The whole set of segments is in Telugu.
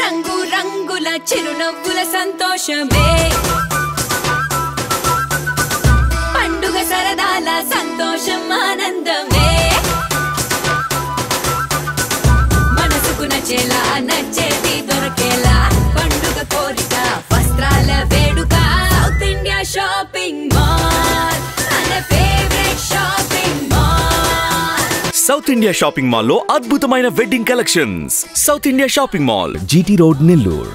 రంగు రంగుల చిరునవ్వుల సంతోషమే పండుగ సరదాల సంతోషం ఆనందమే మనసుకు నచ్చేలా నచ్చేది దొరకేలా పండుగ కోరిక వస్త్రాల వేడుక సౌత్ ఇండియా షాపింగ్ మాల్ మన favourite shopping mall South India shopping మాల్లో అద్భుతమైన wedding collections South India shopping mall GT road Nellore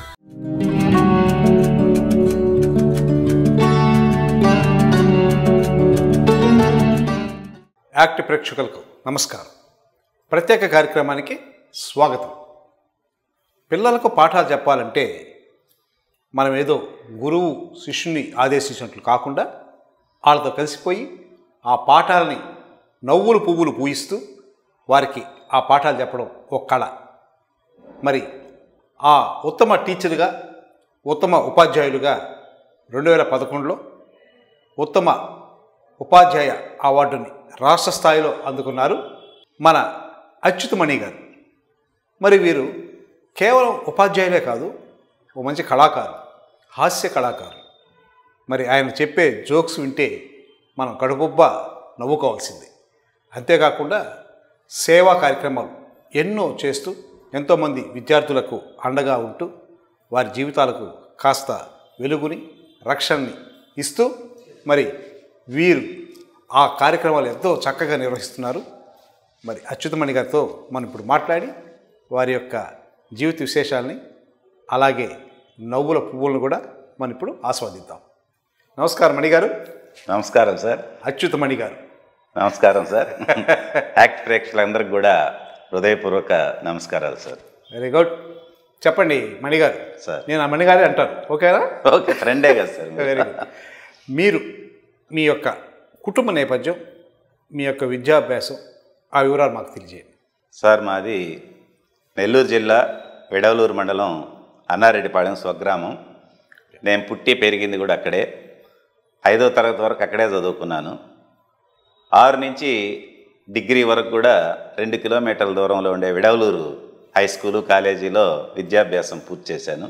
ACT ప్రేక్షకులకు నమస్కారం ప్రత్యేక కార్యక్రమానికి స్వాగతం పిల్లలకు పాఠాలు చెప్పాలంటే మనం ఏదో గురువు శిష్యుని ఆదేశించినట్లు కాకుండా వాళ్ళతో కలిసిపోయి ఆ పాఠాలని నవ్వులు పువ్వులు పూయిస్తూ వారికి ఆ పాఠాలు చెప్పడం ఒక కళ మరి ఆ ఉత్తమ టీచర్గా ఉత్తమ ఉపాధ్యాయులుగా రెండు వేల పదకొండులో ఉత్తమ ఉపాధ్యాయ అవార్డుని రాష్ట్ర స్థాయిలో అందుకున్నారు మన అచ్యుతమణి గారు మరి వీరు కేవలం ఉపాధ్యాయులే కాదు ఓ మంచి కళాకారు హాస్య కళాకారు మరి ఆయన చెప్పే జోక్స్ వింటే మనం కడుపుబ్బ నవ్వుకోవాల్సిందే అంతేకాకుండా సేవా కార్యక్రమాలు ఎన్నో చేస్తూ ఎంతోమంది విద్యార్థులకు అండగా ఉంటూ వారి జీవితాలకు కాస్త వెలుగుని రక్షణని ఇస్తూ మరి వీరు ఆ కార్యక్రమాలు ఎంతో చక్కగా నిర్వహిస్తున్నారు మరి అచ్యుతమణి గారితో మనం ఇప్పుడు మాట్లాడి వారి యొక్క జీవిత విశేషాలని అలాగే నవ్వుల పువ్వులను కూడా మనం ఇప్పుడు ఆస్వాదిద్దాం నమస్కారం మణి గారు నమస్కారం సార్ అచ్యుతమణి గారు నమస్కారం సార్ యాక్ట్ ప్రేక్షకులందరికీ కూడా హృదయపూర్వక నమస్కారాలు సార్ వెరీ గుడ్ చెప్పండి మణి గారు సార్. నేను ఆ మణి గారే అంటాను ఓకేనా ఓకే ఫ్రెండే కదా సార్ మీరు. వెరీ గుడ్ మీరు మీ యొక్క కుటుంబ నేపథ్యం మీ యొక్క విద్యాభ్యాసం ఆ వివరాలు మాకు తెలియజేయండి సార్ మాది నెల్లూరు జిల్లా విడవలూరు మండలం అన్నారెడ్డిపాళెం స్వగ్రామం నేను పుట్టి పెరిగింది కూడా అక్కడే ఐదో తరగతి వరకు అక్కడే చదువుకున్నాను ఆరు నుంచి డిగ్రీ వరకు కూడా రెండు కిలోమీటర్ల దూరంలో ఉండే విడవలూరు హై స్కూలు కాలేజీలో విద్యాభ్యాసం పూర్తి చేశాను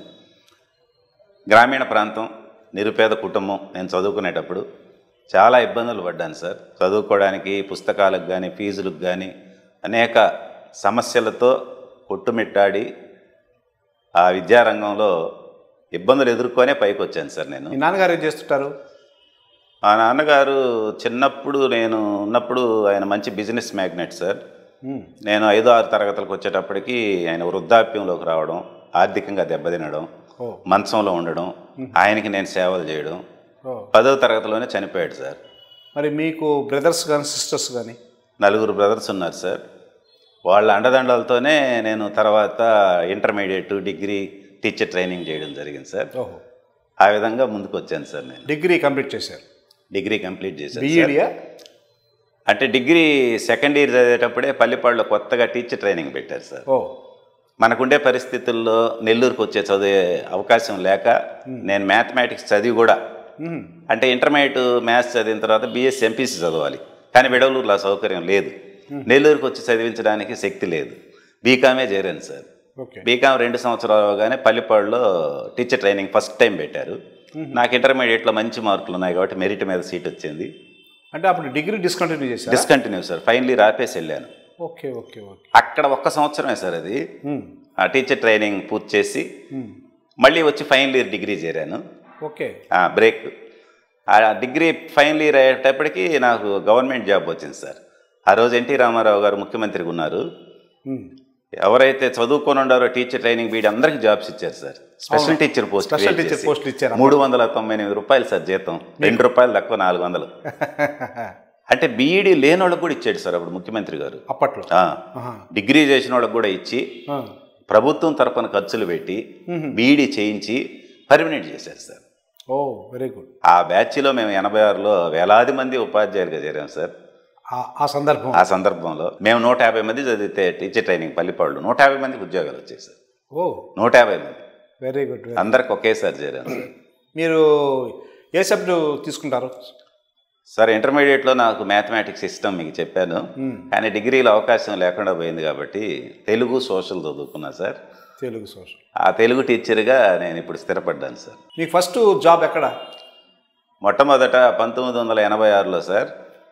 గ్రామీణ ప్రాంతం నిరుపేద కుటుంబం నేను చదువుకునేటప్పుడు చాలా ఇబ్బందులు పడ్డాను సార్ చదువుకోవడానికి పుస్తకాలకు కానీ ఫీజులకు కానీ అనేక సమస్యలతో కొట్టుమిట్టాడి ఆ విద్యారంగంలో ఇబ్బందులు ఎదుర్కొనే పైకి వచ్చాను సార్ నేను మీ నాన్నగారు ఏం చేస్తుంటారు మా నాన్నగారు చిన్నప్పుడు నేను ఉన్నప్పుడు ఆయన మంచి బిజినెస్ మ్యాగ్నెట్ సార్ మ్మ్. నేను ఐదో ఆరు తరగతులకు వచ్చేటప్పటికి ఆయన వృద్ధాప్యంలోకి రావడం ఆర్థికంగా దెబ్బతినడం ఓ మంచంలో ఉండడం ఆయనకి నేను సేవలు చేయడం ఓ పదో తరగతిలోనే చనిపోయాడు సార్ మరి మీకు బ్రదర్స్ కానీ సిస్టర్స్ కానీ నలుగురు బ్రదర్స్ ఉన్నారు సార్ వాళ్ళ అండదండలతోనే నేను తర్వాత ఇంటర్మీడియట్ డిగ్రీ టీచర్ ట్రైనింగ్ చేయడం జరిగింది సార్ ఓహో ఆ విధంగా ముందుకు వచ్చాను సార్ నేను డిగ్రీ కంప్లీట్ చేశారు డిగ్రీ కంప్లీట్ చేశాను సార్. బీఈడియా అంటే డిగ్రీ సెకండ్ ఇయర్ చదివేటప్పుడే పల్లెపాడులో కొత్తగా టీచర్ ట్రైనింగ్ పెట్టారు సార్ ఓ మనకుండే పరిస్థితుల్లో నెల్లూరుకు వచ్చే చదివే అవకాశం లేక నేను మ్యాథమెటిక్స్ చదివి కూడా మ్మ్. అంటే ఇంటర్మీడియట్ మ్యాథ్స్ చదివిన తర్వాత బీఎస్సీ ఎంపీసీ చదవాలి కానీ విడవలూరులో ఆ సౌకర్యం లేదు నెల్లూరుకు వచ్చి చదివించడానికి శక్తి లేదు బీకామే చేరాను సార్ ఓకే బీకామ్ రెండు సంవత్సరాలు అవగానే పల్లిపాడులో టీచర్ ట్రైనింగ్ ఫస్ట్ టైం పెట్టారు నాకు ఇంటర్మీడియట్లో మంచి మార్కులు ఉన్నాయి కాబట్టి మెరిట్ మీద సీట్ వచ్చింది అంటే అప్పుడు డిగ్రీ డిస్కంటిన్యూ చేశారు డిస్కంటిన్యూ సార్ ఫైనలీ రాపేసి వెళ్ళాను ఓకే ఓకే ఓకే అక్కడ ఒక్క సంవత్సరమే సార్ అది మ్మ్. ఆ టీచర్ ట్రైనింగ్ పూర్తి చేసి మ్మ్. మళ్ళీ వచ్చి ఫైనల్ ఇయర్ డిగ్రీ చేరాను ఓకే ఆ, బ్రేక్ ఆ డిగ్రీ ఫైనల్ ఇయర్ అయ్యేటప్పటికి నాకు గవర్నమెంట్ జాబ్ వచ్చింది సార్ ఆ రోజు ఎన్టీ రామారావు గారు ముఖ్యమంత్రిగా ఉన్నారు మ్మ్. ఎవరైతే చదువుకొని ఉండారో టీచర్ ట్రైనింగ్ బీడి అందరికి జాబ్స్ ఇచ్చారు sir special teacher post special create teacher చేసి. పోస్టులు ఇచ్చారు మూడు వందల తొంభై ఎనిమిది రూపాయలు సార్ జీతం రెండు రూపాయలు తక్కువ నాలుగు వందలు అంటే బీఈడీ లేని వాళ్ళకి కూడా ఇచ్చాడు సార్ అప్పుడు ముఖ్యమంత్రి గారు అప్పట్లో ఆ, ఆహా. డిగ్రీ చేసిన వాళ్ళకి కూడా ఇచ్చి ఆ. ప్రభుత్వం తరపున ఖర్చులు పెట్టి బీఈడీ చేయించి పర్మనెంట్ చేశారు సార్ ఓ వెరీ గుడ్ ఆ బ్యాచ్లో మేము ఎనభై ఆరులో వేలాది మంది ఉపాధ్యాయులుగా చేరాం సార్ ఆ- ఆ సందర్భం ఆ సందర్భంలో మేము నూట యాభై మంది చదివితే టీచర్ ట్రైనింగ్ పల్లిపాళ్ళు నూట యాభై మందికి ఉద్యోగాలు వచ్చాయి సార్ ఓ నూట యాభై మంది వెరీ గుడ్ అందరికి ఒకేసారి చేరాం సార్ మీరు ఏ సబ్జెక్టు తీసుకుంటారు సార్ ఇంటర్మీడియట్లో నాకు మ్యాథమెటిక్స్ ఇష్టం మీకు చెప్పాను కానీ డిగ్రీలో అవకాశం లేకుండా పోయింది కాబట్టి తెలుగు సోషల్ చదువుకున్నా సార్ తెలుగు సోషల్ ఆ తెలుగు టీచర్గా నేను ఇప్పుడు స్థిరపడ్డాను సార్ మీకు ఫస్ట్ జాబ్ ఎక్కడ మొట్టమొదట పంతొమ్మిది వందల ఎనభై ఆరులో సార్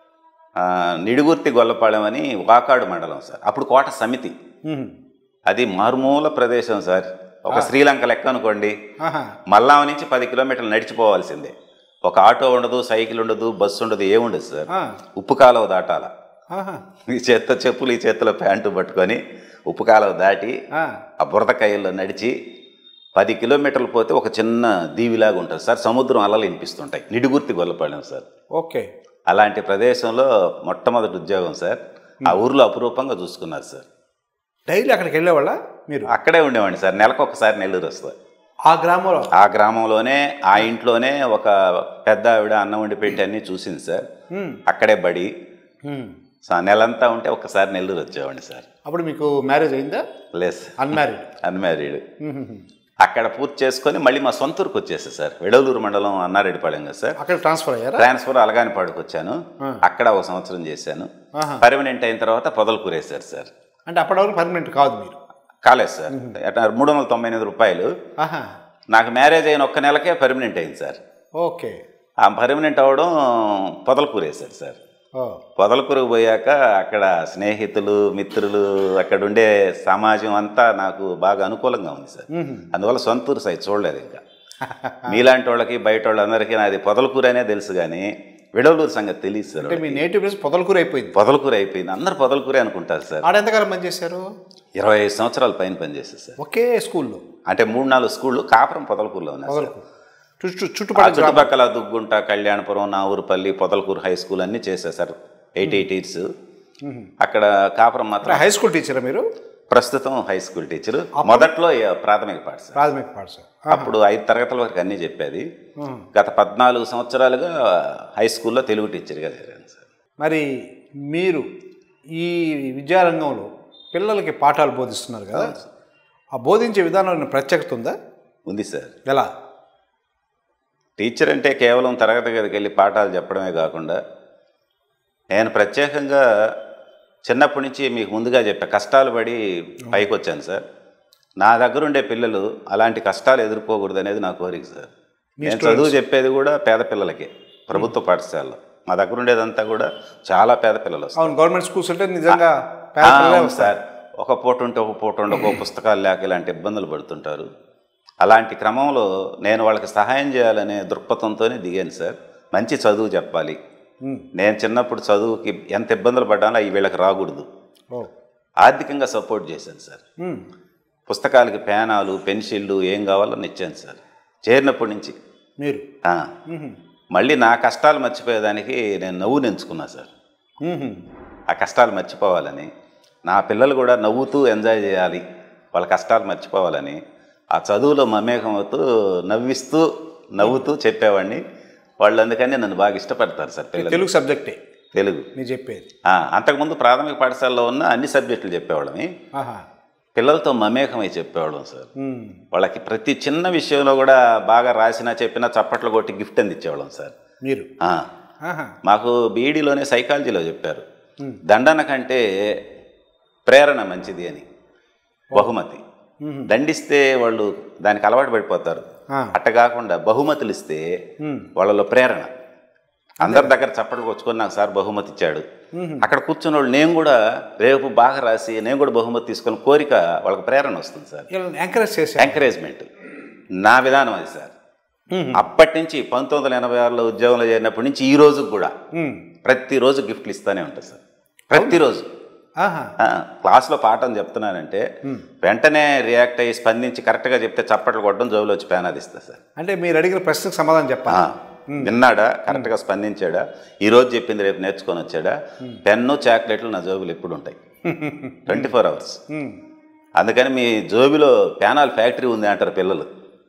ఆ, నిడుగుర్తి గొల్లపాలెం అని వాకాడు మండలం సార్ అప్పుడు కోట సమితి మ్మ్. అది మారుమూల ప్రదేశం సార్ ఒక శ్రీలంక లెక్క అనుకోండి ఆహా. మల్లాం నుంచి పది కిలోమీటర్లు నడిచిపోవాల్సిందే ఒక ఆటో ఉండదు సైకిల్ ఉండదు బస్సు ఉండదు ఏముండదు సార్ ఆ. ఉప్పు కాలువ దాటాల ఆహా. ఈ చేత్తో చెప్పులు ఈ చేతిలో ప్యాంటు పట్టుకొని ఉప్పు కాలువ దాటి ఆ. ఆ బురద కయ్యల్లో నడిచి పది కిలోమీటర్లు పోతే ఒక చిన్న దీవిలాగా ఉంటుంది సార్ సముద్రం అలలు వినిపిస్తుంటాయి నిడుగుర్తి గొల్లపాలెం సార్ ఓకే అలాంటి ప్రదేశంలో మొట్టమొదటి ఉద్యోగం సార్ ఆ ఊర్లో అపురూపంగా చూసుకున్నారు సార్ డైలీ అక్కడికి వెళ్ళేవాళ్ళ మీరు అక్కడే ఉండేవాడిని సార్ నెలకు ఒకసారి నెల్లూరు వస్తుంది ఆ గ్రామంలో ఆ గ్రామంలోనే ఆ ఇంట్లోనే ఒక పెద్ద ఆవిడ అన్నం వండి పెట్టి అన్నీ చూసింది సార్ మ్మ్. అక్కడే బడి మ్మ్. సో ఆ నెలంతా ఉంటే ఒక్కసారి నెల్లూరు వచ్చేవాడిని సార్ అప్పుడు మీకు మ్యారేజ్ అయిందా లేస్ అన్మ్యారీడ్ అన్మ్యారీడ్ అక్కడ పూర్తి చేసుకొని మళ్ళీ మా సొంత ఊరికి వచ్చేసా సార్ వెడలూరు మండలం అన్నారెడ్డిపాళెం కదా సార్ అక్కడ ట్రాన్స్ఫర్ అయ్యారా ట్రాన్స్ఫర్ అలగానిపాడుకు వచ్చాను అక్కడ ఒక సంవత్సరం చేశాను ఆహా. పర్మనెంట్ అయిన తర్వాత పొదలు వేశారు సార్ అంటే అప్పటి వరకు పర్మనెంట్ కాదు మీరు కాలేదు సార్ అట్లా మూడు వందల తొంభై ఎనిమిది రూపాయలు ఆహా నాకు మ్యారేజ్ అయిన ఒక్క నెలకే పర్మనెంట్ అయింది సార్ ఓకే ఆ పర్మనెంట్ అవ్వడం పొదలకూరు వేశారు సార్ ఓ పొదలకూరుకు పోయాక అక్కడ స్నేహితులు మిత్రులు అక్కడ ఉండే సమాజం అంతా నాకు బాగా అనుకూలంగా ఉంది సార్ అందువల్ల సొంతూరు సైడ్ చూడలేదు ఇంకా మీలాంటి వాళ్ళకి బయట వాళ్ళందరికీ నాది పొదలకూరు అనే తెలుసు కానీ విడవలూరు సంగతి తెలియదు సార్ అంటే మీ నేటివ్ ప్లేస్ పొదలకూరు అయిపోయింది పొదలకూరు అయిపోయింది అందరు పొదలకూరే అనుకుంటారు సార్ ఆడ ఎంతకాలం పనిచేశారు ఇరవై ఐదు సంవత్సరాల పైన పనిచేస్తారు సార్ ఒకే స్కూల్లో అంటే మూడు నాలుగు స్కూళ్ళు కాపురం పొదలకూరులో ఉన్నాయి సార్ పొదలకూరు చుట్టూ ఆ చుట్టుపక్కల గ్రామం చుట్టుపక్కల దుగ్గుంట కళ్యాణపురం నావూరుపల్లి పొదలకూరు హై స్కూల్ అన్నీ చేశారు సార్ ఎయిట్ ఎయిట్ ఇయర్స్ అక్కడ కాపురం మాత్రం హై స్కూల్ టీచరా మీరు ప్రస్తుతం హై స్కూల్ టీచర్ మొదట్లో ఏ- ప్రాథమిక పాఠశాల ప్రాథమిక పాఠశాల అప్పుడు ఐదు తరగతుల వరకు అన్నీ చెప్పేది గత పద్నాలుగు సంవత్సరాలుగా హై స్కూల్లో తెలుగు టీచర్గా చేరాను సార్ మరి మీరు ఈ విద్యారంగంలో పిల్లలకి పాఠాలు బోధిస్తున్నారు కదా ఆ బోధించే విధానంలో ప్రత్యేకత ఉందా ఉంది సార్ ఎలా టీచర్ అంటే కేవలం తరగతి గదికి వెళ్ళి పాఠాలు చెప్పడమే కాకుండా నేను ప్రత్యేకంగా చిన్నప్పటి నుంచి మీకు ముందుగా చెప్పా కష్టాలు పడి పైకి వచ్చాను సార్ నా దగ్గర ఉండే పిల్లలు అలాంటి కష్టాలు ఎదుర్కోకూడదు అనేది నా కోరిక సార్ నేను చదువు చెప్పేది కూడా పేద పిల్లలకే ప్రభుత్వ పాఠశాలలో మా దగ్గర ఉండేదంతా కూడా చాలా పేద పిల్లలు వస్తారు అవును గవర్నమెంట్ స్కూల్స్ అంటే నిజంగా పేద ఆ, పిల్లలే అవును వస్తారు సార్ ఒక పూట ఉంటే ఒక పూట ఉండకో పుస్తకాలు లేక ఇలాంటి ఇబ్బందులు పడుతుంటారు అలాంటి క్రమంలో నేను వాళ్ళకి సహాయం చేయాలనే దృక్పథంతోనే దిగాను సార్ మంచి చదువు చెప్పాలి ఉమ్. నేను చిన్నప్పుడు చదువుకి ఎంత ఇబ్బందులు పడ్డానో అవి వీళ్ళకి రాకూడదు ఓ ఆర్థికంగా సపోర్ట్ చేశాను సార్ ఉమ్. పుస్తకాలకి పేనాలు పెన్సిళ్ళు ఏం కావాలో ఇచ్చాను సార్ చేరినప్పటి నుంచి మీరు ఆ. మళ్ళీ నా కష్టాలు మర్చిపోయేదానికి నేను నవ్వు ఎంచుకున్నా సార్ ఉహుం. ఆ కష్టాలు మర్చిపోవాలని నా పిల్లలు కూడా నవ్వుతూ ఎంజాయ్ చేయాలి వాళ్ళ కష్టాలు మర్చిపోవాలని ఆ చదువులో మమేకం అవుతూ నవ్విస్తూ నవ్వుతూ చెప్పేవాడిని వాళ్ళు అందుకని నన్ను బాగా ఇష్టపడతారు సార్ పిల్లలు తెలుగు సబ్జెక్టే తెలుగు మీరు చెప్పేది ఆ, అంతకుముందు ప్రాథమిక పాఠశాలలో ఉన్న అన్ని సబ్జెక్టులు చెప్పేవాళ్ళమి ఆహా పిల్లలతో మమేకమై చెప్పేవాళ్ళం సార్ ఉమ్. వాళ్ళకి ప్రతి చిన్న విషయంలో కూడా బాగా రాసినా చెప్పినా చప్పట్లు కొట్టి గిఫ్ట్ అందించేవాళ్ళం సార్ మీరు ఆ, ఆహా మాకు బీఈడీలోనే సైకాలజీలో చెప్పారు దండన కంటే ప్రేరణ మంచిది అని బహుమతి దండిస్తే వాళ్ళు దానికి అలవాటు పడిపోతారు ఆ. అట్ట కాకుండా బహుమతులు ఇస్తే వాళ్ళలో ప్రేరణ అందరి దగ్గర చప్పట్లు కొచ్చుకొని నాకు సార్ బహుమతి ఇచ్చాడు అక్కడ కూర్చున్న వాళ్ళు నేను కూడా రేపు బాగా రాసి నేను కూడా బహుమతి తీసుకొని కోరిక వాళ్ళకి ప్రేరణ వస్తుంది సార్ వీళ్ళని ఎంకరేజ్ చేశారు ఎంకరేజ్మెంట్ నా విధానం అది సార్ అప్పటి నుంచి పంతొమ్మిది వందల ఎనభై ఆరులో ఉద్యోగంలో చేరినప్పటి నుంచి ఈ రోజు కూడా ఉమ్. ప్రతిరోజు గిఫ్ట్లు ఇస్తానే ఉంటాయి సార్ ప్రతిరోజు ఆహా ఆ, క్లాస్లో పాఠం చెప్తున్నానంటే వెంటనే రియాక్ట్ అయ్యి స్పందించి కరెక్ట్గా చెప్తే చప్పట్లు కొట్టడం జోబులో వచ్చి పేనాది ఇస్తా సార్ అంటే మీరు అడిగిన ప్రశ్నకు సమాధానం ఆ, చెప్పాలి విన్నాడా కరెక్ట్గా స్పందించాడా ఈ రోజు చెప్పింది రేపు నేర్చుకొని వచ్చాడా పెన్ను చాక్లెట్లు నా జోబులు ఎప్పుడు ఉంటాయి ట్వంటీ ఫోర్ అవర్స్ ఉమ్. అందుకని మీ జోబిలో ప్యానాల్ ఫ్యాక్టరీ ఉంది అంటారు పిల్లలు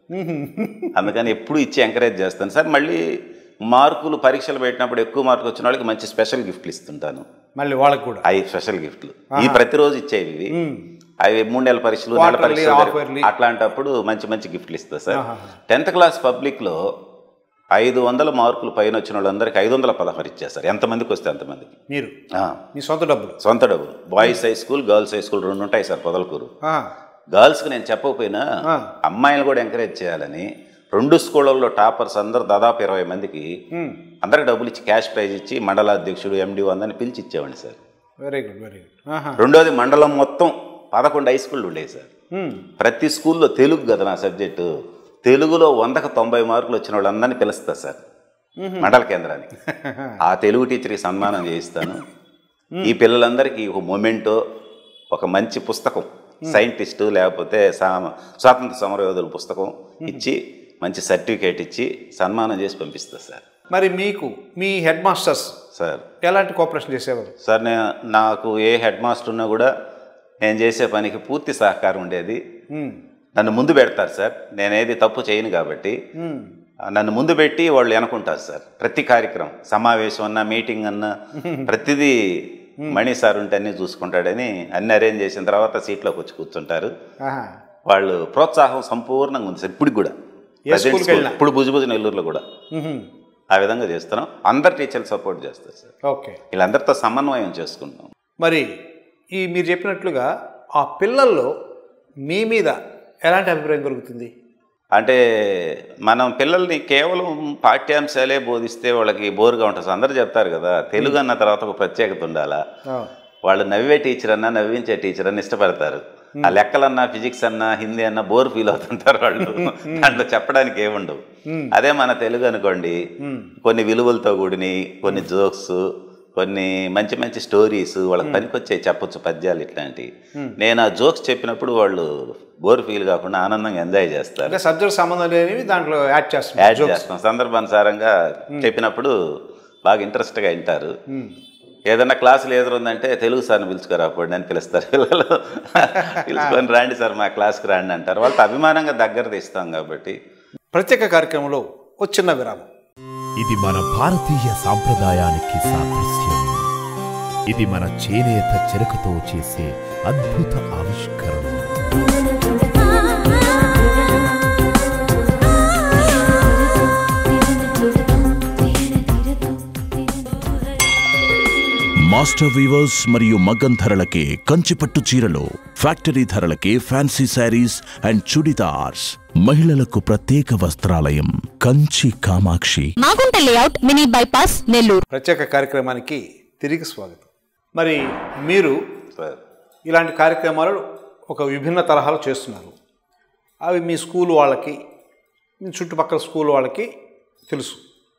అందుకని ఎప్పుడు ఇచ్చి ఎంకరేజ్ చేస్తాను సార్ మళ్ళీ మార్కులు పరీక్షలు పెట్టినప్పుడు ఎక్కువ మార్కులు వచ్చిన వాళ్ళకి మంచి స్పెషల్ గిఫ్ట్లు ఇస్తుంటాను మళ్ళీ వాళ్ళకి కూడా అవి స్పెషల్ గిఫ్ట్లు ఈ ప్రతిరోజు ఇచ్చేవి ఇవి అవి మూడు నెలల పరీక్షలు నెల Quarterly, పరీక్షలు half జరిపి- yearly. అట్లాంటప్పుడు మంచి మంచి గిఫ్ట్లు ఇస్తా సార్ టెన్త్ క్లాస్ పబ్లిక్లో ఐదు వందల మార్కులు పైన వచ్చిన వాళ్ళందరికీ ఐదు వందల పదహారు ఇచ్చేస్తారు ఎంతమందికి వస్తే అంతమందికి మీరు ఆ, మీ సొంత డబ్బులు సొంత డబ్బులు boys high school girls high school రెండు ఉంటాయి సార్ పొదలకూరు ఆహా. గర్ల్స్కి నేను చెప్పకపోయినా ఆ. అమ్మాయిలు కూడా ఎంకరేజ్ చేయాలని రెండు స్కూళ్ళల్లో టాపర్స్ అందరు దాదాపు ఇరవై మందికి అందరికి డబ్బులు ఇచ్చి క్యాష్ ప్రైజ్ ఇచ్చి మండల అధ్యక్షుడు ఎండి అందరిని పిలిచి ఇచ్చేవాడిని sir very good very good ఆహా రెండోది మండలం మొత్తం పదకొండు హై స్కూళ్ళు ఉండేవి సార్ మ్మ్. ప్రతి స్కూల్లో తెలుగు కదా నా సబ్జెక్టు తెలుగులో వందకు తొంభై మార్కులు వచ్చిన వాళ్ళందరినీ పిలుస్తా సార్ మండల కేంద్రానికి ఆ తెలుగు టీచర్కి సన్మానం చేయిస్తాను ఈ పిల్లలందరికీ ఒక మొమెంటో ఒక మంచి పుస్తకం సైంటిస్టు లేకపోతే సా- స్వాతంత్ర సమరయోధుల పుస్తకం ఇచ్చి మంచి సర్టిఫికేట్ ఇచ్చి సన్మానం చేసి పంపిస్తా సార్ మరి మీకు మీ హెడ్ మాస్టర్స్ సార్ ఎలాంటి కోఆపరేషన్ చేసేవారు సార్ నేను నాకు ఏ హెడ్ మాస్టర్ ఉన్నా కూడా నేను చేసే పనికి పూర్తి సహకారం ఉండేది మ్మ్. నన్ను ముందు పెడతారు సార్ నేనేది తప్పు చేయను కాబట్టి మ్మ్. ఆ, నన్ను ముందు పెట్టి వాళ్ళు అనుకుంటారు సార్ ప్రతి కార్యక్రమం సమావేశం అన్నా మీటింగ్ అన్నా ప్రతిదీ మణి సార్ ఉంటే అన్నీ చూసుకుంటాడని అన్ని అరేంజ్ చేసిన తర్వాత సీట్లోకి వచ్చి కూర్చుంటారు ఆహా వాళ్ళు ప్రోత్సాహం సంపూర్ణంగా ఉంది సార్ ఇప్పుడు కూడా ఏ Present స్కూల్కి school, వెళ్ళినా? ఇప్పుడు భుజభుజ నెల్లూరులో కూడా మ్మ్. ఆ విధంగా చేస్తున్నాం అందరు టీచర్లు సపోర్ట్ చేస్తారు సార్ ఓకే వీళ్ళందరితో సమన్వయం చేసుకుంటాం మరి ఈ మీరు చెప్పినట్లుగా ఆ పిల్లల్లో మీ మీద ఎలాంటి అభిప్రాయం కలుగుతుంది అంటే మనం పిల్లల్ని కేవలం పాఠ్యాంశాలే బోధిస్తే వాళ్ళకి బోరుగా ఉంటుంది సార్. అందరూ చెప్తారు కదా తెలుగు అన్న తర్వాత ఒక ప్రత్యేకత ఉండాలా ఆ, వాళ్ళు నవ్వే టీచర్ అన్నా నవ్వించే టీచర్ అన్న ఇష్టపడతారు ఆ లెక్కలన్నా ఫిజిక్స్ అన్నా హిందీ అన్నా బోర్ ఫీల్ అవుతుంటారు వాళ్ళు దాంట్లో చెప్పడానికి ఏముండవు అదే మన తెలుగు అనుకోండి కొన్ని విలువలతో కూడిని కొన్ని జోక్స్ కొన్ని మంచి మంచి స్టోరీస్ వాళ్ళకి పనికొచ్చాయి చెప్పొచ్చు పద్యాలు ఇట్లాంటివి నేను ఆ జోక్స్ చెప్పినప్పుడు వాళ్ళు బోర్ ఫీల్ కాకుండా ఆనందంగా ఎంజాయ్ చేస్తారు అంటే సబ్జెక్ట్ సంబంధం లేనివి దాంట్లో యాడ్ చేస్తున్నారు యాడ్ చేస్తాం సందర్భానుసారంగా చెప్పినప్పుడు బాగా ఇంట్రెస్ట్గా వింటారు ఏదన్నా క్లాసులు ఎదురుందంటే తెలుగు సార్ని పిలుచుకోరా అప్పుడు అని పిలుస్తారు పిల్లలు పిలుచుకొని రాండి సార్ మా క్లాస్కి రాండి అంటారు వాళ్ళతో అభిమానంగా దగ్గర తీస్తాం కాబట్టి ప్రత్యేక కార్యక్రమంలో ఒక చిన్న విరామం ఇది మన భారతీయ సాంప్రదాయానికి సాదృశ్యం ఇది మన చేనేత చెరకుతో చేసే అద్భుత ఆవిష్కరణ మాస్టర్ వీవర్స్ మరియు మగ్గం ధరలకే కంచిపట్టు చీరలు ఫ్యాక్టరీ ధరలకే ఫ్యాన్సీ శారీస్ అండ్ చుడిదార్స్ మహిళలకు ప్రత్యేక వస్త్రాలయం Kanchi Kamakshi Magunta layout mini bypass Nellore ప్రత్యేక కార్యక్రమానికి తిరిగి స్వాగతం మరి మీరు సార్ ఇలాంటి కార్యక్రమాలు ఒక విభిన్న తరహాలో చేస్తున్నారు అవి మీ స్కూల్ వాళ్ళకి మీ చుట్టుపక్కల స్కూల్ వాళ్ళకి తెలుసు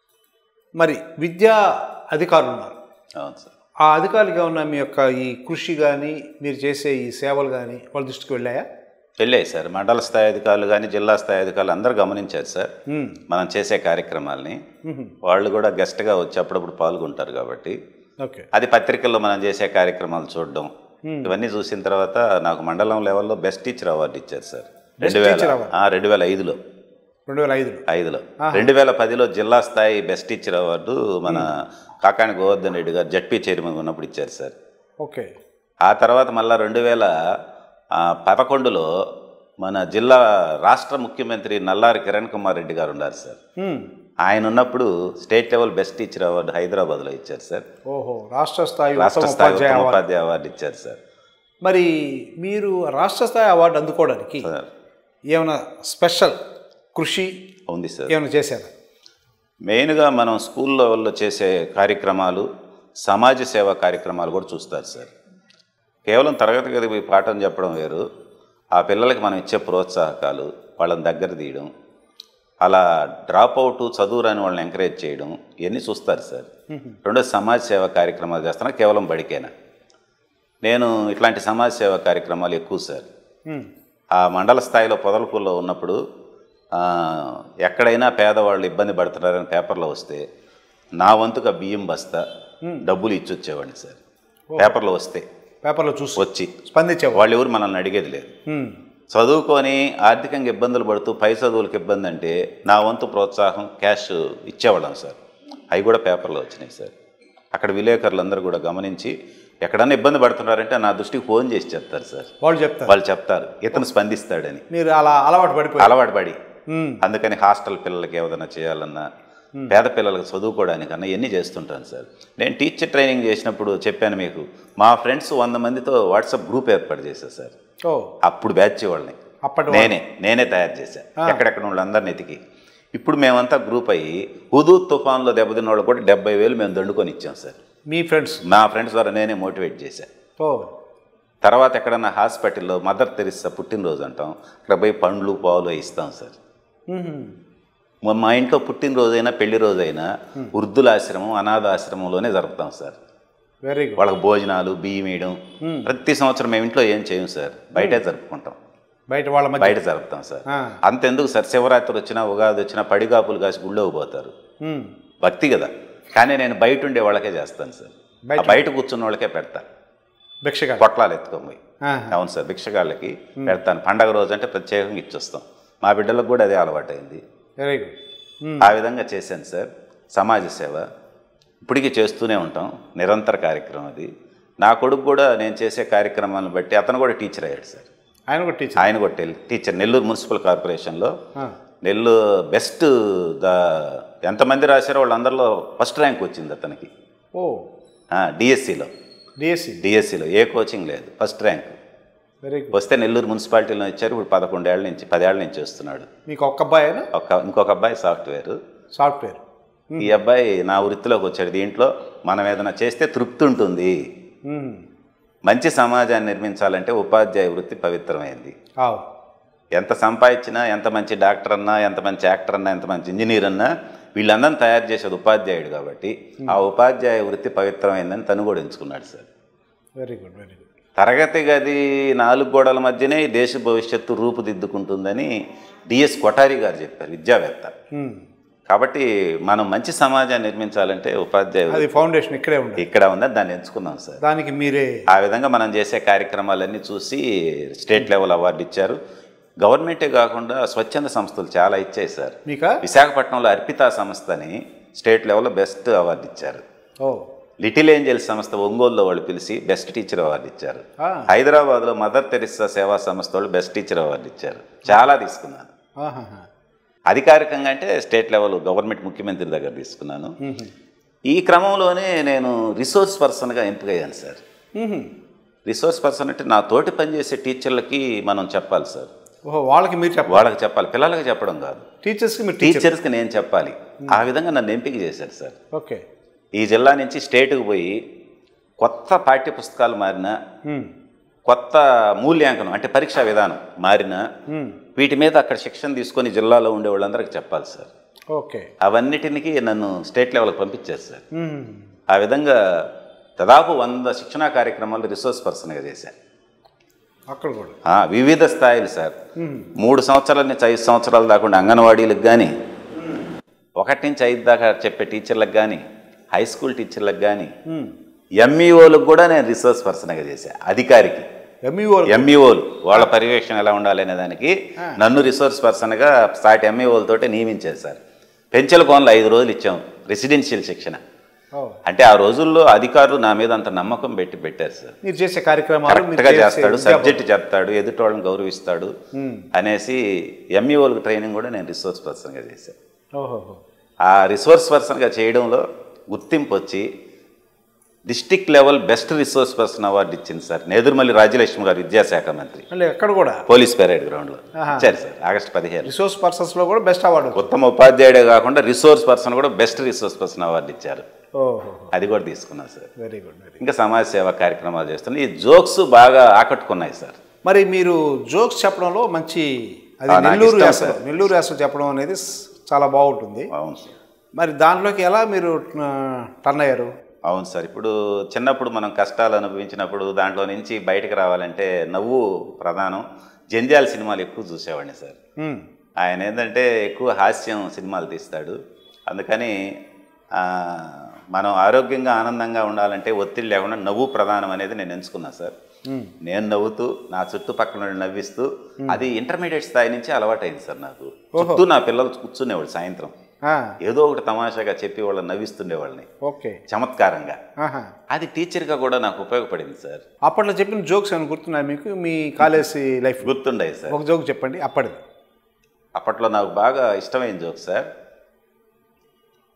మరి విద్యా అధికారులు ఉన్నారు అవును సార్ ఆ అధికారులుగా ఉన్న మీ యొక్క ఈ కృషి కానీ మీరు చేసే ఈ సేవలు కానీ వాళ్ళ దృష్టికి వెళ్ళాయా వెళ్ళాయి సార్ మండల స్థాయి అధికారులు కానీ జిల్లా స్థాయి అధికారులు అందరూ గమనించారు సార్ మనం చేసే కార్యక్రమాల్ని వాళ్ళు కూడా గెస్ట్గా వచ్చి అప్పుడప్పుడు పాల్గొంటారు కాబట్టి ఓకే అది పత్రికల్లో మనం చేసే కార్యక్రమాలు చూడడం ఇవన్నీ చూసిన తర్వాత నాకు మండలం లెవెల్లో బెస్ట్ టీచర్ అవార్డు ఇచ్చారు సార్ రెండు వేల teacher award. ఆ, రెండు వేల ఐదులో రెండు వేల ఐదులో ఐదులో రెండు వేల పదిలో జిల్లా స్థాయి బెస్ట్ టీచర్ అవార్డు మన కాకాని గోవర్ధన్ రెడ్డి గారు జడ్పీ చైర్మన్ ఉన్నప్పుడు ఇచ్చారు సార్ ఓకే ఆ తర్వాత మళ్ళా రెండు వేల ఆ, పదకొండులో మన జిల్లా రాష్ట్ర ముఖ్యమంత్రి నల్లారి కిరణ్ కుమార్ రెడ్డి గారు ఉన్నారు సార్ హ్మ్. ఆయన ఉన్నప్పుడు state level best teacher award హైదరాబాద్లో ఇచ్చారు సార్ ఓహో రాష్ట్ర స్థాయి రాష్ట్ర ఉత్తమ స్థాయి ఉపాధ్యాయ ఉత్తమ అవార్డు. ఉపాధ్యాయ అవార్డు ఇచ్చారు సార్ మరి మీరు రాష్ట్ర స్థాయి అవార్డు అందుకోవడానికి సార్ ఏమైనా స్పెషల్ కృషి ఉంది సార్ ఏమైనా చేశారా మెయిన్గా మనం స్కూల్ లెవెల్లో చేసే కార్యక్రమాలు సమాజ సేవా కార్యక్రమాలు కూడా చూస్తారు సార్ కేవలం తరగతి గది పోయి పాఠం చెప్పడం వేరు ఆ పిల్లలకి మనం ఇచ్చే ప్రోత్సాహకాలు వాళ్ళని దగ్గర తీయడం అలా డ్రాప్ అవుట్ చదువురాని వాళ్ళని ఎంకరేజ్ చేయడం ఇవన్నీ చూస్తారు సార్ రెండో సమాజ సేవా కార్యక్రమాలు చేస్తున్నా కేవలం బడికేనా నేను ఇట్లాంటి సమాజ సేవా కార్యక్రమాలు ఎక్కువ సార్ హ్మ్. ఆ మండల స్థాయిలో పొదలకూరులో ఉన్నప్పుడు ఆ, ఎక్కడైనా పేదవాళ్ళు ఇబ్బంది పడుతున్నారని పేపర్లో వస్తే నా వంతుగా బియ్యం బస్తా డబ్బులు ఇచ్చి వచ్చేవాడిని సార్ పేపర్లో వస్తే పేపర్లో చూసి వచ్చి స్పందించేవాళ్ళు వాళ్ళు ఎవరు మనల్ని అడిగేది లేదు హ్మ్. చదువుకొని ఆర్థికంగా ఇబ్బందులు పడుతూ పై చదువులకు ఇబ్బంది అంటే నా వంతు ప్రోత్సాహం క్యాష్ ఇచ్చేవాళ్ళం సార్ అవి కూడా పేపర్లో వచ్చినాయి సార్ అక్కడ విలేకరులు అందరూ కూడా గమనించి ఎక్కడన్నా ఇబ్బంది పడుతున్నారంటే నా దృష్టికి ఫోన్ చేసి చెప్తారు సార్ వాళ్ళు చెప్తారు వాళ్ళు చెప్తారు ఇతను స్పందిస్తాడని మీరు అలా అలవాటు పడిపోయి అలవాటు పడి హ్మ్. అందుకని హాస్టల్ పిల్లలకి ఏదైనా చేయాలన్నా పేద పిల్లలకు చదువుకోవడానికన్నా ఇవన్నీ చేస్తుంటాను సార్ నేను టీచర్ ట్రైనింగ్ చేసినప్పుడు చెప్పాను మీకు మా ఫ్రెండ్స్ వంద మందితో వాట్సాప్ గ్రూప్ ఏర్పాటు చేశాను సార్ ఓ అప్పుడు బ్యాచ్ వాళ్ళని అప్పటి వాళ్ళు. నేనే నేనే తయారు చేశా ఎక్కడెక్కడ వాళ్ళందరిని ఎతికి ఇప్పుడు మేమంతా గ్రూప్ అయ్యి హుదూ తుఫాన్లో దెబ్బతిన్న వాళ్ళు కూడా డెబ్బై వేలు మేము దండుకొని ఇచ్చాం సార్ మీ ఫ్రెండ్స్ మా ఫ్రెండ్స్ ద్వారా నేనే మోటివేట్ చేశా ఓ తర్వాత ఎక్కడన్నా హాస్పిటల్లో మదర్ తెరిస్తా పుట్టినరోజు అంటాం అక్కడ పోయి పండ్లు పాలు ఇస్తాం సార్ మా- మా ఇంట్లో పుట్టినరోజైనా పెళ్లి రోజైనా వృద్ధుల ఆశ్రమం అనాథ ఆశ్రమంలోనే జరుపుతాం సార్ వెరీ గుడ్ వాళ్ళకి భోజనాలు బియ్యం వేయడం ప్రతి సంవత్సరం మేము ఇంట్లో ఏం చేయం సార్ బయటే జరుపుకుంటాం బయట వాళ్ళ మధ్య బయట జరుపుతాం సార్ ఆ. అంతెందుకు సార్ శివరాత్రి వచ్చినా ఉగాది వచ్చినా పడిగాపులు కాసి గుళ్ళోకి పోతారు ఉమ్. భక్తి కదా కానీ నేను బయట ఉండే వాళ్ళకే చేస్తాను సార్ ఆ బయట- బయట కూర్చున్న వాళ్ళకే పెడతా భిక్షగా పొట్లాలు ఎత్తుకొని పోయి ఆహా. అవును సార్ భిక్షగాళ్ళకి పెడతాను పండగ రోజు అంటే ప్రత్యేకంగా ఇచ్చొస్తాం మా బిడ్డలకు కూడా అదే అలవాటైంది వెరీ గుడ్ ఆ విధంగా చేశాను సార్ సమాజ సేవ ఇప్పటికీ చేస్తూనే ఉంటాం నిరంతర కార్యక్రమం అది నా కొడుకు కూడా నేను చేసే కార్యక్రమాలను బట్టి అతను కూడా టీచర్ అయ్యాడు సార్ ఆయన కూడా టీచర్ ఆయన కూడా టెల్- టీచర్ నెల్లూరు మున్సిపల్ కార్పొరేషన్లో ఆ. నెల్లూరు బెస్ట్ ద ఎంతమంది రాశారో వాళ్ళందరిలో ఫస్ట్ ర్యాంక్ వచ్చింది అతనికి ఓ డిఎస్సిలో డిఎస్సి డిఎస్సిలో ఏ కోచింగ్ లేదు ఫస్ట్ ర్యాంక్ వెరీ గుడ్ వస్తే నెల్లూరు మున్సిపాలిటీలో ఇచ్చారు ఇప్పుడు పదకొండేళ్ల నుంచి పదేళ్ల నుంచి చేస్తున్నాడు మీకు ఒక్క అబ్బాయి అయినా ఒక ఇంకొక అబ్బాయి సాఫ్ట్వేర్ సాఫ్ట్వేర్ ఈ అబ్బాయి నా వృత్తిలోకి వచ్చాడు దీంట్లో మనం ఏదైనా చేస్తే తృప్తి ఉంటుంది ఉమ్. మంచి సమాజాన్ని నిర్మించాలంటే ఉపాధ్యాయ వృత్తి పవిత్రమైంది ఆవు ఎంత సంపాదించినా ఎంత మంచి డాక్టర్ అన్నా ఎంత మంచి యాక్టర్ అన్నా ఎంత మంచి ఇంజనీర్ అన్నా వీళ్ళందరిని తయారు చేసేది ఉపాధ్యాయుడు కాబట్టి ఆ ఉపాధ్యాయ వృత్తి పవిత్రమైందని తను కూడా ఎంచుకున్నాడు sir very good very good తరగతి గది నాలుగు గోడల మధ్యనే ఈ దేశ భవిష్యత్తు రూపుదిద్దుకుంటుందని డిఎస్ కొఠారి గారు చెప్పారు విద్యావేత్త కాబట్టి మనం మంచి సమాజాన్ని నిర్మించాలంటే ఉపాధ్యాయ అది వృత్తి ఫౌండేషన్ ఇక్కడే ఉండాలి ఇక్కడ ఉందని దాన్ని ఎంచుకున్నాం సార్ దానికి మీరే ఆ విధంగా మనం చేసే కార్యక్రమాలన్నీ చూసి స్టేట్ లెవెల్ అవార్డు ఇచ్చారు గవర్నమెంటే కాకుండా స్వచ్ఛంద సంస్థలు చాలా ఇచ్చాయి సార్ మీకా విశాఖపట్నంలో అర్పిత సంస్థని స్టేట్ లెవెల్లో బెస్ట్ అవార్డు ఇచ్చారు ఓ లిటిల్ ఏంజల్స్ సంస్థ ఒంగోలులో వాళ్ళు పిలిచి బెస్ట్ టీచర్ అవార్డు ఇచ్చారు ఆ. హైదరాబాద్లో మదర్ తెరిస్సా సేవా సంస్థ వాళ్ళు బెస్ట్ టీచర్ అవార్డు ఇచ్చారు చాలా తీసుకున్నాను ఆహాహా. అధికారికంగా అంటే స్టేట్ లెవెల్ గవర్నమెంట్ ముఖ్యమంత్రి దగ్గర తీసుకున్నాను ఈ క్రమంలోనే నేను రిసోర్స్ పర్సన్గా ఎంపికయ్యాను సార్ మ్మ్హ్మ్. రిసోర్స్ పర్సన్ అంటే నా తోటి పనిచేసే టీచర్లకి మనం చెప్పాలి సార్ ఓహో వాళ్ళకి మీరు చెప్పాలి వాళ్ళకి చెప్పాలి పిల్లలకి చెప్పడం కాదు టీచర్స్కి మీరు టీచర్ టీచర్స్కి నేను చెప్పాలి ఆ విధంగా నన్ను ఎంపిక చేశారు సార్ ఓకే ఈ జిల్లా నుంచి స్టేట్కి పోయి కొత్త పాఠ్య పుస్తకాలు మారిన మ్మ్. కొత్త మూల్యాంకనం అంటే పరీక్షా విధానం మారిన మ్మ్. వీటి మీద అక్కడ శిక్షణ తీసుకొని జిల్లాలో ఉండే వాళ్ళందరికీ చెప్పాలి సార్ ఓకే అవన్నిటికి నన్ను స్టేట్ లెవెల్కి పంపించారు సార్ మ్మ్. ఆ విధంగా దాదాపు వంద శిక్షణా కార్యక్రమాలు రిసోర్స్ పర్సన్గా చేశాను అక్కడ కూడా ఆ, వివిధ స్థాయిలు సార్ మూడు సంవత్సరాల నుంచి ఐదు సంవత్సరాల దాకా అంగన్వాడీలకు కానీ ఒకటి నుంచి ఐదు దాకా చెప్పే టీచర్లకు కానీ హై స్కూల్ టీచర్లకు కానీ ఎంఈఓలకు కూడా నేను రిసోర్స్ పర్సన్గా చేశా అధికారికి ఎంఈఓ ఎంఈఓలు వాళ్ళ పర్యవేక్షణ ఎలా ఉండాలి అనే దానికి నన్ను రిసోర్స్ పర్సన్గా సాటి ఎంఈఓలతోటే నియమించారు సార్ పెంచల కోన్లు ఐదు రోజులు ఇచ్చాం రెసిడెన్షియల్ శిక్షణ ఓ. అంటే ఆ రోజుల్లో అధికారులు నా మీద అంత నమ్మకం పెట్టి పెట్టారు సార్ మీరు చేసే కార్యక్రమాలు మీరు కరెక్ట్గా చేసే చేస్తాడు విద్యా- సబ్జెక్ట్ చెప్తాడు ఎదుటి వాళ్ళని గౌరవిస్తాడు అనేసి ఎంఈఓలకు ట్రైనింగ్ కూడా నేను రిసోర్స్ పర్సన్గా చేశాను ఓహోహో ఆ రిసోర్స్ పర్సన్గా చేయడంలో గుర్తింపు వచ్చి district level best resource person award ఇచ్చింది సార్ నేదురుమల్లి రాజ్యలక్ష్మి గారు విద్యాశాఖ మంత్రి అంటే ఎక్కడ కూడా పోలీస్ పెరేడ్ గ్రౌండ్లో ఆహా. ఇచ్చారు సార్ ఆగస్టు పదిహేను రిసోర్స్ పర్సన్స్లో కూడా బెస్ట్ అవార్డు ఉత్తమ ఉపాధ్యాయుడే కాకుండా రిసోర్స్ పర్సన్ కూడా బెస్ట్ రిసోర్స్ పర్సన్ అవార్డు ఇచ్చారు ఓహో అది కూడా తీసుకున్నాను సార్ వెరీ గుడ్ వెరీ ఇంకా సమాజ సేవా కార్యక్రమాలు చేస్తున్నాను ఈ జోక్స్ బాగా ఆకట్టుకున్నాయి సార్ మరి మీరు జోక్స్ చెప్పడంలో మంచి అది ఆ, నాకు నెల్లూరు ఇష్టం యాసలో సార్. నెల్లూరు యాసలో చెప్పడం అనేది స్- చాలా బాగుంటుంది అవును సార్ మరి దాంట్లోకి ఎలా మీరు ఆ, టర్న్ అయ్యారు అవును సార్ ఇప్పుడు చిన్నప్పుడు మనం కష్టాలు అనుభవించినప్పుడు దాంట్లో నుంచి బయటకు రావాలంటే నవ్వు ప్రధానం జంధ్యాల సినిమాలు ఎక్కువ చూసేవాడిని సార్ మ్మ్. ఆయన ఏంటంటే ఎక్కువ హాస్యం సినిమాలు తీస్తాడు అందుకని ఆ, మనం ఆరోగ్యంగా ఆనందంగా ఉండాలంటే ఒత్తిడి లేకుండా నవ్వు ప్రధానం అనేది నేను ఎంచుకున్నా సార్ నేను నవ్వుతూ నా చుట్టుపక్కల నుండి నవ్విస్తూ అది ఇంటర్మీడియట్ స్థాయి నుంచి అలవాటైంది సార్ నాకు చుట్టూ నా పిల్లలు కూర్చునేవాడు సాయంత్రం ఆ, ఏదో ఒకటి తమాషాగా చెప్పి వాళ్ళని నవ్విస్తుండేవాళ్ళని ఓకే చమత్కారంగా ఆహా. అది టీచర్గా కూడా నాకు ఉపయోగపడింది సార్ అప్పట్లో చెప్పిన జోక్స్ ఏమైనా గుర్తున్నాయి మీకు మీ కాలేజీ లైఫ్ గుర్తుండేది సార్ ఒక జోక్ చెప్పండి అప్పటిది అప్పట్లో నాకు బాగా ఇష్టమైన జోక్ సార్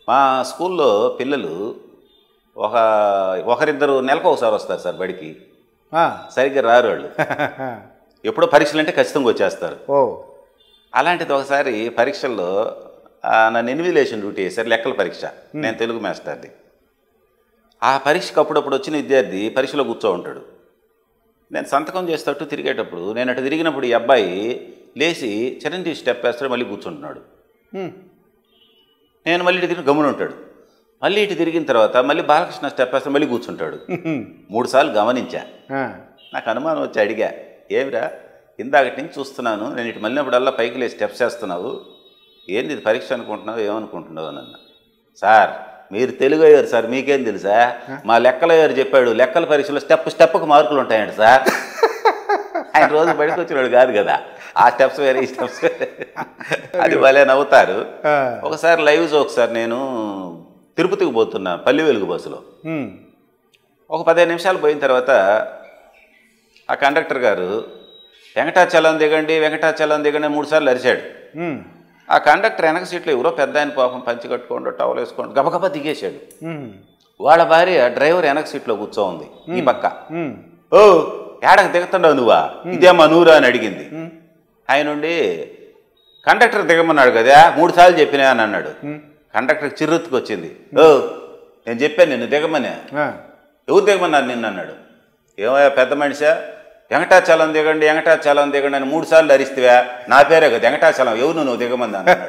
మా స్కూల్లో పిల్లలు ఒక ఒకరిద్దరు నెలకు ఒకసారి వస్తారు సార్ బడికి ఆ. సరిగ్గా రారు వాళ్ళు ఎప్పుడో పరీక్షలు అంటే ఖచ్చితంగా వచ్చేస్తారు ఓ అలాంటిది ఒకసారి పరీక్షల్లో ఆ, నన్ను ఇన్విలేషన్ డ్యూటీ వేశారు లెక్కల పరీక్ష నేను తెలుగు మాస్టర్ది ఆ పరీక్షకు అప్పుడప్పుడు వచ్చిన విద్యార్థి పరీక్షలో కూర్చో ఉంటాడు నేను సంతకం చేసేటట్టు తిరిగేటప్పుడు నేను అటు తిరిగినప్పుడు ఈ అబ్బాయి లేచి చిరంజీవి స్టెప్ వేస్తాడు మళ్ళీ కూర్చుంటున్నాడు హ్మ్. నేను మళ్ళీ ఇటు తిరిగి గమని ఉంటాడు మళ్ళీ ఇటు తిరిగిన తర్వాత మళ్ళీ బాలకృష్ణ స్టెప్ వేస్తాడు మళ్ళీ కూర్చుంటాడు హ్మ్. మూడు సార్లు గమనించా ఆ. నాకు అనుమానం వచ్చి అడిగా ఏమిరా ఇందాకటి నుంచి చూస్తున్నాను నేను ఇటు మళ్ళినప్పుడల్లా పైకి లేచి స్టెప్స్ వేస్తున్నావు ఏంది ఇది పరీక్ష అనుకుంటున్నావు ఏమనుకుంటున్నావు అని అన్న సార్ మీరు తెలుగు అయ్యారు సార్ మీకేం తెలుసా మా లెక్కల అయ్యారు చెప్పాడు లెక్కల పరీక్షలో స్టెప్ స్టెప్కి మార్కులు ఉంటాయంట సార్ ఆయన రోజు బయటకు వచ్చినాడు కాదు కదా ఆ స్టెప్స్ వేరే ఈ స్టెప్స్ వేరే అది భలే నవ్వుతారు ఆ. ఒకసారి లైవ్ ఒకసారి నేను తిరుపతికి పోతున్నా పల్లి వెలుగు బస్సులో హ్మ్. ఒక పదిహేను నిమిషాలు పోయిన తర్వాత ఆ కండక్టర్ గారు వెంకటాచలం దిగండి వెంకటాచలం దిగండి అని మూడు సార్లు అరిచాడు హ్మ్. ఆ కండక్టర్ వెనక సీట్లో ఎవరో పెద్ద ఆయన పాపం పంచి కట్టుకోండి టవల్ వేసుకోండి గబగబా దిగేశాడు హ్మ్. వాళ్ళ భార్య డ్రైవర్ వెనక సీట్లో కూర్చో ఉంది ఈ పక్క హ్మ్. ఓ ఏడకు దిగుతుండవు నువ్వా ఇదేమా నూరా అని అడిగింది ఆయన ఉండి కండక్టర్ దిగమన్నాడు కదా మూడు సార్లు చెప్పినా అని అన్నాడు కండక్టర్ చిర్రెత్తుకు వచ్చింది ఓ నేను చెప్పాను నిన్ను దిగమనే ఆ. ఎవరు దిగమన్నారు నిన్ను అన్నాడు ఏమయ్యా పెద్ద మనిషా వెంకటాచలం దిగండి వెంకటాచలం దిగండి అని మూడు సార్లు అరిస్తేవా నా పేరే కదా వెంకటాచలం ఎవరు నువ్వు దిగమంది అన్నాడు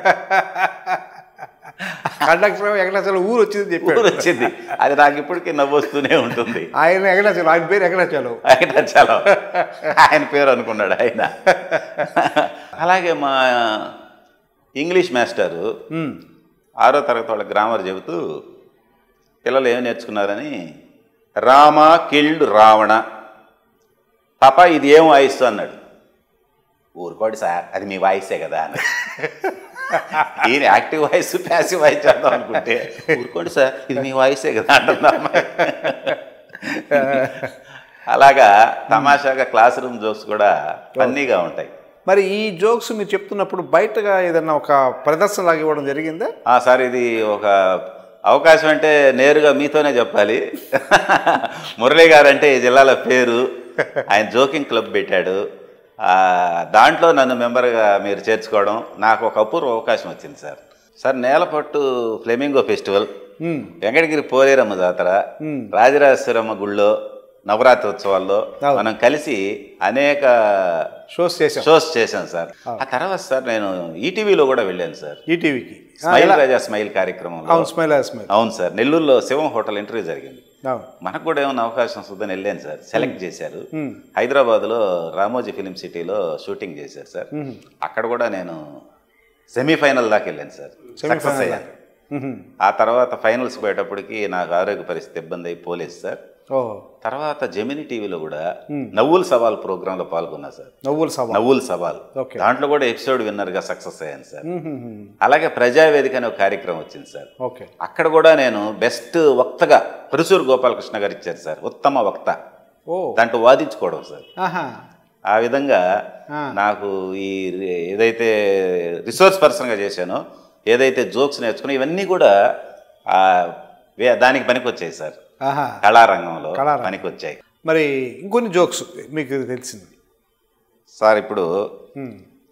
కండక్టర్ వెంకటాచలం ఊరు వచ్చింది చెప్పాడు ఊరు వచ్చింది అది నాకు ఇప్పటికీ నవ్వొస్తూనే ఉంటుంది ఆయన వెంకటాచలం ఆయన పేరు వెంకటాచలం వెంకటాచలం ఆయన పేరు అనుకున్నాడు ఆయన అలాగే మా ఇంగ్లీష్ మాస్టరు హ్మ్. ఆరో తరగతి వాళ్ళ గ్రామర్ చెబుతూ పిల్లలు ఏం నేర్చుకున్నారని రామ కిల్డ్ రావణ పాప ఇది ఏం వాయిస్ అన్నాడు ఊరుకోండి సార్ అది మీ వాయిసే కదా అన్నాడు ఈయన యాక్టివ్ వాయిస్ ప్యాసివ్ వాయిస్ చేద్దాం అనుకుంటే ఊరుకోండి సార్ ఇది మీ వాయిసే కదా అంటున్నా అమ్మాయి. అలాగా తమాషాగా క్లాస్ రూమ్ జోక్స్ కూడా ఫన్నీగా ఉంటాయి మరి ఈ జోక్స్ మీరు చెప్తున్నప్పుడు బయటగా ఏదన్నా ఒక ప్రదర్శన లాగా ఇవ్వడం జరిగిందా ఆ, సార్ ఇది ఒక అవకాశం అంటే నేరుగా మీతోనే చెప్పాలి మురళీ గారు అంటే ఈ జిల్లాల పేరు ఆయన జోకింగ్ క్లబ్ పెట్టాడు ఆ, దాంట్లో నన్ను మెంబర్గా మీరు చేర్చుకోవడం నాకు ఒక అపూర్వ అవకాశం వచ్చింది sir sir Nelapattu flamingo festival హ్మ్. వెంకటగిరి పోలేరమ్మ జాతర హ్మ్. రాజరాజేశ్వరమ్మ గుళ్ళో నవరాత్రి ఉత్సవాల్లో అవును. మనం కలిసి అనేక షోస్ చేసాం షోస్ చేశాను సార్ ఆ తర్వాత సార్ నేను ఈటీవీలో కూడా వెళ్ళాను సార్ ఈటీవీకి స్మైల్ రాజా స్మైల్ కార్యక్రమంలో అవును స్మైల్ ఆ స్మైల్ అవును సార్ నెల్లూరులో శివం హోటల్ ఇంటర్వ్యూ జరిగింది అవును మనకు కూడా ఏమైనా అవకాశం వస్తుందని వెళ్ళాను సార్ సెలెక్ట్ చేశారు మ్మ్. హైదరాబాద్లో రామోజీ ఫిలిం సిటీలో షూటింగ్ చేశారు సార్ అక్కడ కూడా నేను సెమీఫైనల్ దాకా వెళ్ళాను సార్ సక్సెస్ అయ్యాను మ్మ్. ఆ తర్వాత ఫైనల్స్ పోయేటప్పటికి నాకు ఆరోగ్య పరిస్థితి ఇబ్బంది అయి పోలేదు సార్ ఓ తర్వాత జమిని టీవీలో కూడా నవ్వుల సవాల్ ప్రోగ్రాంలో పాల్గొన్నా సార్ నవ్వుల సభ నవ్వుల సవాల్ Okay. దాంట్లో కూడా ఎపిసోడ్ విన్నర్గా సక్సెస్ అయ్యాను సార్ మ్మ్. అలాగే ప్రజావేదిక అనే ఒక కార్యక్రమం వచ్చింది సార్ ఓకే అక్కడ కూడా నేను బెస్ట్ వక్తగా పరుసూరు గోపాలకృష్ణ గారు ఇచ్చారు సార్ ఉత్తమ వక్త ఓ దాంట్లో వాదించుకోవడం సార్ ఆహా ఆ విధంగా ఆ. నాకు ఈ ఏదైతే రిసోర్స్ పర్సన్గా చేశానో ఏదైతే జోక్స్ నేర్చుకున్నా ఇవన్నీ కూడా ఆ, వే- దానికి పనికొచ్చాయి సార్ ఆహా కళారంగంలో కళారంగం. పనికొచ్చాయి మరి ఇంకొన్ని జోక్స్ మీకు తెలిసింది సార్ ఇప్పుడు మ్మ్.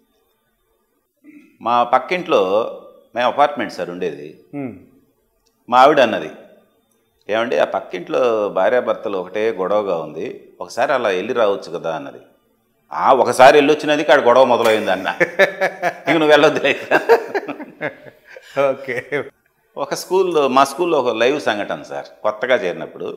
మా పక్కింట్లో మేము అపార్ట్మెంట్ సార్ ఉండేది మ్మ్. మా ఆవిడ అన్నది ఏమండి ఆ పక్కింట్లో భార్యాభర్తలు ఒకటే గొడవగా ఉంది ఒకసారి అలా వెళ్ళి రావచ్చు కదా అన్నది ఆ ఒకసారి వెళ్ళి వచ్చినది కాడ గొడవ మొదలైంది అన్న ఇంక నువ్వు వెళ్ళొద్దులే ఓకే ఒక స్కూల్లో మా స్కూల్లో ఒక లైవ్ సంఘటన సార్ కొత్తగా చేరినప్పుడు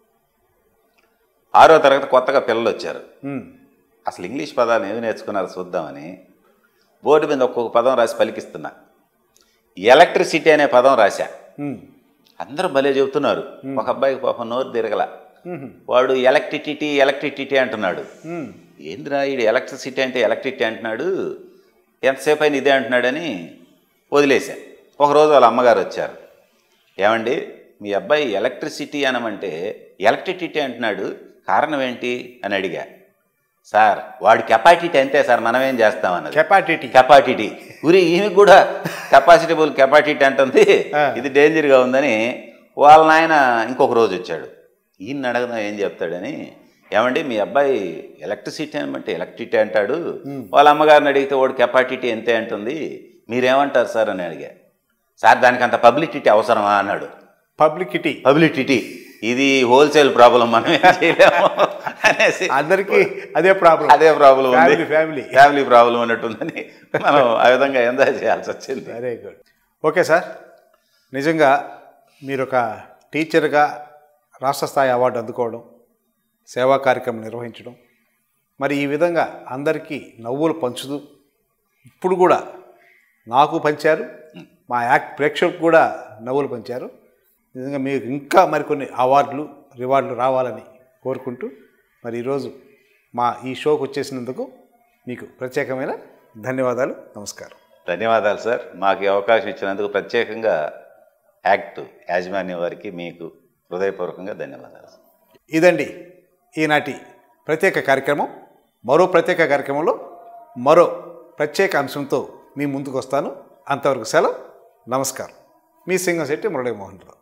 ఆరో తరగతి కొత్తగా పిల్లలు వచ్చారు మ్మ్. అసలు ఇంగ్లీష్ పదాలు ఏమి నేర్చుకున్నారో చూద్దామని బోర్డు మీద ఒక్కొక్క పదం రాసి పలికిస్తున్నా ఎలక్ట్రిసిటీ అనే పదం రాశా మ్మ్. అందరూ భలే చెబుతున్నారు ఒక అబ్బాయికి పాపం నోరు తిరగల మ్మ్. వాడు ఎలక్ట్రిసిటీ ఎలక్ట్రిసిటీ అంటున్నాడు మ్మ్. ఏందిరా ఈడు ఎలక్ట్రిసిటీ అంటే ఎలక్ట్రిసిటీ అంటున్నాడు ఎంతసేపు అయినా ఇదే అంటున్నాడని వదిలేశా ఒకరోజు వాళ్ళ అమ్మగారు వచ్చారు ఏమండి మీ అబ్బాయి ఎలక్ట్రిసిటీ అనమంటే ఎలక్ట్రిసిటీ అంటున్నాడు కారణం ఏంటి అని అడిగా సార్ వాడి కెపాసిటీ అంతే సార్ మనం ఏం చేస్తామన్నది కెపాసిటీ కెపాసిటీ ఊరి ఈమెకు కూడా కెపాసిటబుల్ కెపాసిటీ అంటుంది ఆ. ఇది డేంజర్గా ఉందని వాళ్ళ నాయన ఇంకొక రోజు వచ్చాడు ఈయన అడగదాం ఏం చెప్తాడని ఏమండి మీ అబ్బాయి ఎలక్ట్రిసిటీ అనమంటే ఎలక్ట్రిసిటీ అంటాడు వాళ్ళ అమ్మగారిని అడిగితే వాడు కెపాసిటీ ఎంతే అంటుంది మీరేమంటారు సార్ అని అడిగా సార్ దానికి అంత పబ్లిసిటీ అవసరమా అన్నాడు పబ్లిసిటీ పబ్లిసిటీ ఇది హోల్సేల్ ప్రాబ్లం మనం ఏం చేయలేము అనేసి అందరికీ అదే ప్రాబ్లం అదే ప్రాబ్లం ఉంది ఫ్యామిలీ ఫ్యామిలీ ఫ్యామిలీ ప్రాబ్లం ఉన్నట్టుందని మనం ఆ విధంగా ఎంజాయ్ చేయాల్సి వచ్చింది వెరీ గుడ్ ఓకే సార్ నిజంగా మీరు ఒక టీచర్గా రాష్ట్ర స్థాయి అవార్డు అందుకోవడం సేవా కార్యక్రమం నిర్వహించడం మరి ఈ విధంగా అందరికీ నవ్వులు పంచుతూ ఇప్పుడు కూడా నాకు పంచారు మా యాక్ట్ ప్రేక్షకులకు కూడా నవ్వులు పంచారు నిజంగా మీకు ఇంకా మరికొన్ని అవార్డులు రివార్డులు రావాలని కోరుకుంటూ మరి ఈరోజు మా ఈ షోకి వచ్చేసినందుకు మీకు ప్రత్యేకమైన ధన్యవాదాలు నమస్కారం ధన్యవాదాలు సార్ మాకు ఈ అవకాశం ఇచ్చినందుకు ప్రత్యేకంగా యాక్ట్ యాజమాన్యం వారికి మీకు హృదయపూర్వకంగా ధన్యవాదాలు ఇదండి ఈనాటి ప్రత్యేక కార్యక్రమం మరో ప్రత్యేక కార్యక్రమంలో మరో ప్రత్యేక అంశంతో మీ ముందుకు వస్తాను అంతవరకు సెలవు నమస్కారం మీ సింగశెట్టి మురళీమోహన్ రావు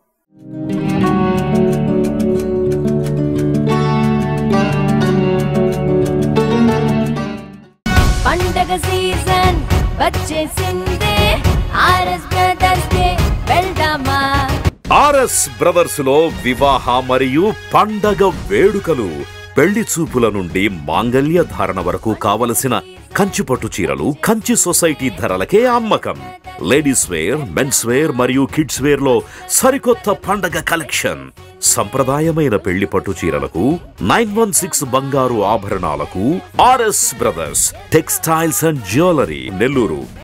పండగ సీజన్ వచ్చేసిందే ఆర్ఎస్ బ్రదర్స్ డే వెళ్దామా ఆర్ఎస్ బ్రదర్స్ లో వివాహ మరియు పండగ వేడుకలు పెళ్లి చూపుల నుండి మాంగల్య ధారణ వరకు కావలసిన కంచిపట్టు చీరలు కంచి సొసైటీ ధరలకే అమ్మకం లేడీస్ వేర్ మెన్స్ వేర్ మరియు కిడ్స్ వేర్ లో సరికొత్త పండగ కలెక్షన్ సంప్రదాయమైన పెళ్లి పట్టు చీరలకు నైన్ వన్ సిక్స్ బంగారు ఆభరణాలకు RS brothers textiles and jewellery Nellore